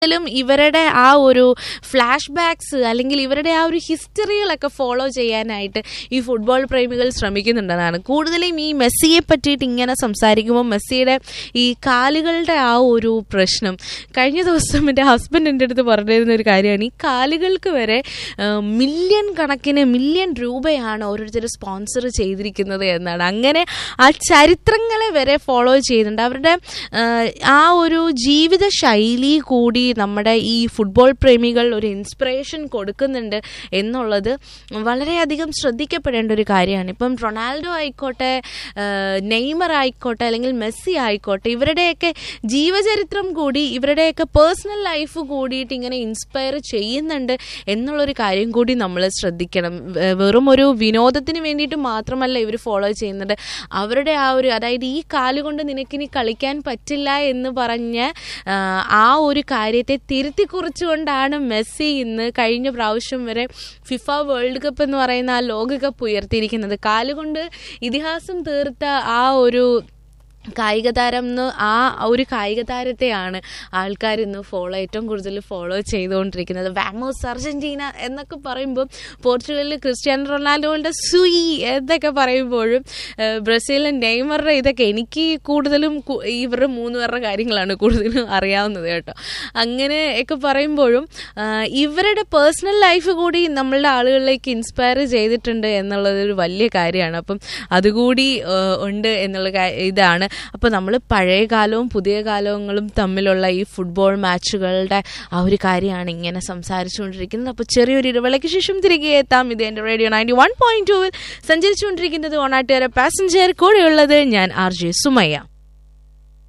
ലും ഇവരുടെ ആ ഒരു ഫ്ലാഷ് ബാക്സ് അല്ലെങ്കിൽ ഇവരുടെ ആ ഒരു ഹിസ്റ്ററികളൊക്കെ ഫോളോ ചെയ്യാനായിട്ട് ഈ ഫുട്ബോൾ പ്രേമികൾ ശ്രമിക്കുന്നുണ്ടെന്നാണ് കൂടുതലും ഈ മെസ്സിയെ പറ്റിയിട്ട് ഇങ്ങനെ സംസാരിക്കുമ്പോൾ മെസ്സിയുടെ ഈ കാലുകളുടെ ആ ഒരു പ്രശ്നം കഴിഞ്ഞ ദിവസം എൻ്റെ ഹസ്ബൻഡ് എൻ്റെ അടുത്ത് പറഞ്ഞിരുന്ന ഒരു കാര്യമാണ് ഈ കാലുകൾക്ക് വരെ മില്യൺ കണക്കിന് മില്യൺ രൂപയാണ് ഓരോരുത്തർ സ്പോൺസർ ചെയ്തിരിക്കുന്നത് എന്നാണ് അങ്ങനെ ആ ചരിത്രങ്ങളെ വരെ ഫോളോ ചെയ്യുന്നുണ്ട് അവരുടെ ആ, ആ ഒരു ജീവിത ശൈലി കൂടി നമ്മുടെ ഈ ഫുട്ബോൾ പ്രേമികൾ ഒരു ഇൻസ്പിറേഷൻ കൊടുക്കുന്നുണ്ട് എന്നുള്ളത് വളരെയധികം ശ്രദ്ധിക്കപ്പെടേണ്ട ഒരു കാര്യമാണ് ഇപ്പം റൊണാൾഡോ ആയിക്കോട്ടെ ആ, നെയ്മർ ആയിക്കോട്ടെ അല്ലെങ്കിൽ മെസ്സി ആയിക്കോട്ടെ ഇവരുടെയൊക്കെ ജീവചരിത്രം കൂടി ഇവരുടെയൊക്കെ പേഴ്സണൽ ലൈഫ് കൂടിയിട്ട് ഇങ്ങനെ ഇൻസ്പയർ ചെയ്യുന്നുണ്ട് എന്നുള്ളൊരു കാര്യം കൂടി നമ്മൾ ശ്രദ്ധിക്കണം വെ- വെറും ഒരു വിനോദത്തിന് വേണ്ടിയിട്ട് മാത്രമല്ല ഇവർ ഫോളോ ചെയ്യുന്നത് അവരുടെ ആ ഒരു അതായത് ഈ കാലുകൊണ്ട് നിനക്കിനി കളിക്കാൻ പറ്റില്ല എന്ന് പറഞ്ഞ് ആ, ആ ഒരു കാര്യത്തെ തിരുത്തി കുറിച്ചുകൊണ്ടാണ് മെസ്സി ഇന്ന് കഴിഞ്ഞ പ്രാവശ്യം വരെ ഫിഫ വേൾഡ് കപ്പ് എന്ന് പറയുന്ന ആ ലോകകപ്പ് ഉയർത്തിയിരിക്കുന്നത് കാലുകൊണ്ട് ഇതിഹാസം തീർത്ത ആ ഒരു കായിക താരം എന്ന് ആ ഒരു കായിക താരത്തെയാണ് ആൾക്കാർ ഇന്ന് ഫോളോ ഏറ്റവും കൂടുതൽ ഫോളോ ചെയ്തുകൊണ്ടിരിക്കുന്നത് വാമോസ് അർജന്റീന എന്നൊക്കെ പറയുമ്പോൾ പോർച്ചുഗലിൽ ക്രിസ്ത്യാനോ റൊണാൾഡോയുടെ സുയി എന്നൊക്കെ പറയുമ്പോഴും ഏഹ്, ബ്രസീലിലെ നെയ്മറുടെ ഇതൊക്കെ എനിക്ക് കൂടുതലും കു- ഇവരുടെ മൂന്ന് പേരുടെ കാര്യങ്ങളാണ് കൂടുതലും അറിയാവുന്നത് കേട്ടോ അങ്ങനെ ഒക്കെ പറയുമ്പോഴും ആ, ഇവരുടെ പേഴ്സണൽ ലൈഫ് കൂടി നമ്മളുടെ ആളുകളിലേക്ക് ഇൻസ്പയർ ചെയ്തിട്ടുണ്ട് എന്നുള്ളത് ഒരു വലിയ കാര്യമാണ് അപ്പം അതുകൂടി ആ, ഉണ്ട് എന്നുള്ള കാ- ഇതാണ് അപ്പോൾ നമ്മൾ പഴയ കാലവും പുതിയ കാലങ്ങളും തമ്മിലുള്ള ഈ ഫുട്ബോൾ മാച്ചുകളുടെ ആ ഒരു കാര്യമാണ് ഇങ്ങനെ സംസാരിച്ചുകൊണ്ടിരിക്കുന്നത് അപ്പോൾ ചെറിയൊരു ഇടവേളയ്ക്ക് ശേഷം തിരികെ എത്താം ഇത് എൻ്റെ റേഡിയോ നയൻറ്റി വൺ പോയിന്റ് ടൂവിൽ സഞ്ചരിച്ചുകൊണ്ടിരിക്കുന്നത് ഓണാട്ടുകാരെ പാസഞ്ചർ കൂടെയുള്ളത് ഞാൻ ആർ ജെ സുമയ്യ